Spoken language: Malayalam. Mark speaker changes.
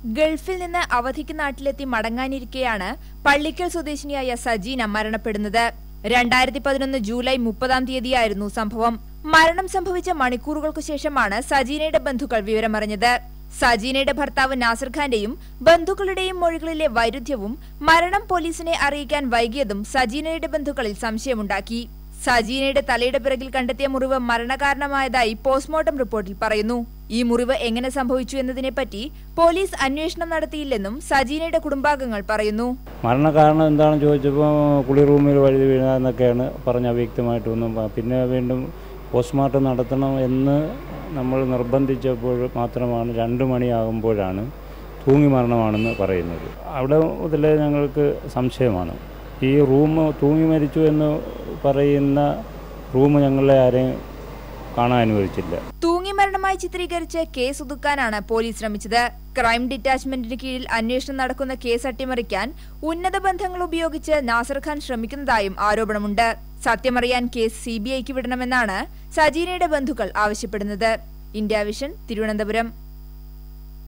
Speaker 1: ഗൾഫിൽ നിന്ന് അവധിക്ക് നാട്ടിലെത്തി മടങ്ങാനിരിക്കെയാണ് പള്ളിക്കൽ സ്വദേശിനിയായ സജീന മരണപ്പെടുന്നത് രണ്ടായിരത്തി പതിനൊന്ന് ജൂലൈ മുപ്പതാം തീയതിയായിരുന്നു സംഭവം മരണം സംഭവിച്ച മണിക്കൂറുകൾക്കു ശേഷമാണ് സജീനയുടെ ബന്ധുക്കൾ വിവരമറിഞ്ഞത് സജീനയുടെ ഭർത്താവ് നാസിർ ഖാന്റെയും ബന്ധുക്കളുടെയും മൊഴികളിലെ വൈരുദ്ധ്യവും മരണം പോലീസിനെ അറിയിക്കാൻ വൈകിയതും സജീനയുടെ ബന്ധുക്കളിൽ സംശയമുണ്ടാക്കി സജീനയുടെ തലയുടെ പിറകിൽ കണ്ടെത്തിയ മുറിവ് മരണകാരണമായതായി പോസ്റ്റ്മോർട്ടം റിപ്പോർട്ടിൽ പറയുന്നു ഈ മുറിവ് എങ്ങനെ സംഭവിച്ചു എന്നതിനെപ്പറ്റി പോലീസ് അന്വേഷണം നടത്തിയില്ലെന്നും സജീനയുടെ കുടുംബാംഗങ്ങൾ പറയുന്നു
Speaker 2: മരണകാരണം എന്താണെന്ന് ചോദിച്ചപ്പോൾ കുളി റൂമിൽ വഴുതി വീഴാന്നൊക്കെയാണ് പറഞ്ഞ അവ്യക്തമായിട്ടൊന്നും പ- പിന്നെ വീണ്ടും പോസ്റ്റ്മോർട്ടം നടത്തണം എന്ന് നമ്മൾ നിർബന്ധിച്ചപ്പോൾ മാത്രമാണ് രണ്ട് മണിയാകുമ്പോഴാണ് തൂങ്ങി മരണമാണെന്ന് പറയുന്നത് അവിടെ മുതലേ ഞങ്ങൾക്ക് സംശയമാണ് ഈ റൂം തൂങ്ങി മരിച്ചു എന്ന് പറയുന്ന റൂം ഞങ്ങളെ ആരെയും കാണാൻ അനുവദിച്ചില്ല
Speaker 1: തൂങ്ങി മരണമായി ചിത്രീകരിച്ച് കേസ് ഒതുക്കാനാണ് പോലീസ് ശ്രമിച്ചത് ക്രൈം ഡിറ്റാച്ച്മെന്റിന് കീഴിൽ അന്വേഷണം നടക്കുന്ന കേസ് അട്ടിമറിക്കാൻ ഉന്നത ബന്ധങ്ങൾ ഉപയോഗിച്ച് നാസർ ഖാൻ ശ്രമിക്കുന്നതായും ആരോപണമുണ്ട് സത്യമറിയാൻ കേസ് സിബിഐക്ക് വിടണമെന്നാണ് സജീനയുടെ ബന്ധുക്കൾ ആവശ്യപ്പെടുന്നത് ഇന്ത്യ വിഷൻ തിരുവനന്തപുരം